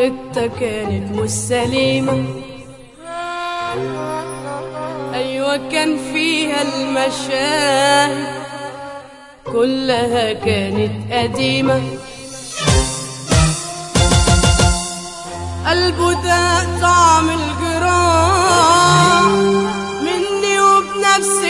حتة كانت مش سليمة أيوة كان فيها المشاهد كلها كانت قديمة قلبه ده طعم الجراح مني وبنفس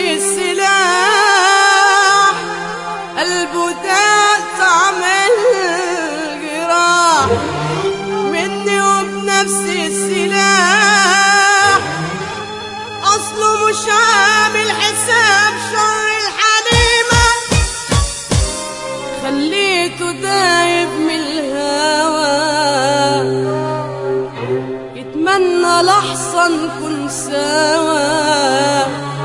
السلاح قلبه ده طعم الجراح مني وبنفس السلاح أصله مش عامل حساب شر الحليمة خليته دايب من الهوى يتمنى لحظة نكون سوا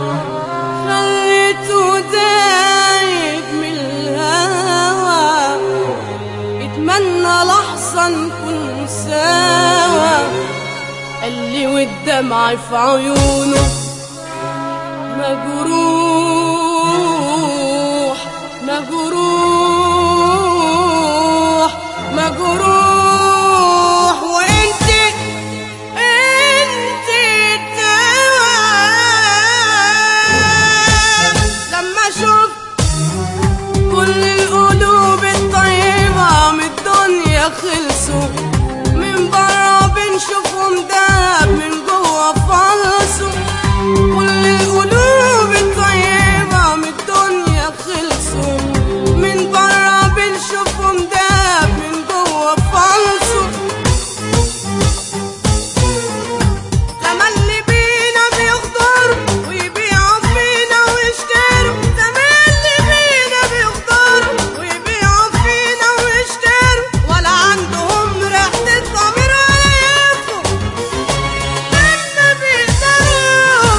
خليته دايب من الهوى يتمنى لحظة نكون سوا قال لي والدمع في عيونه مجروح مجروح مجروح وانت انت الدواء لما شفت كل القلوب الطيبة من الدنيا خلصوا من برا بنشوفهم دهب من جوا فلصوا كل القلوب الطيبة من الدنيا خلصوا من برا بنشوفهم دهب من جوا فلصوا تملي بينا بيغدروا ويبيعوا فينا ويشتروا تملي بينا بيغدروا ويبيعوا فينا ويشتروا ولا عندهم ريحة الضمير ولا يفوا لما بيقدروا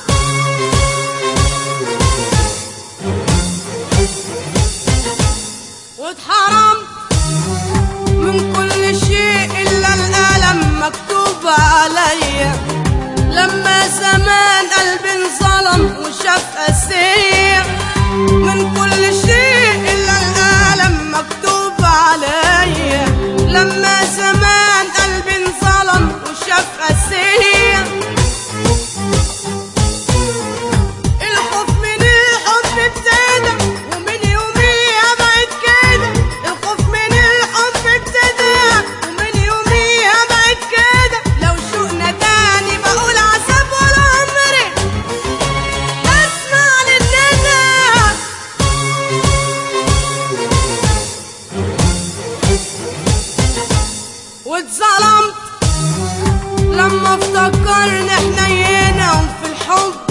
واتحرمت من كل شيء إلا الألم مكتوب عليا لما زمان قلبي انظلم وشاف أسير من كل شيء إلا الألم مكتوب عليا لما زمان قلبي انظلم وشاف أسير الخوف من الحب ابتدى ومن يوميها بقت كده الخوف من الحب ابتدى ومن يوميها بقت كده لو شوقنا تاني بقول عذاب ولا عمري اسمع للندى واتظلمت لما افتكرنا حنينا وفي الحب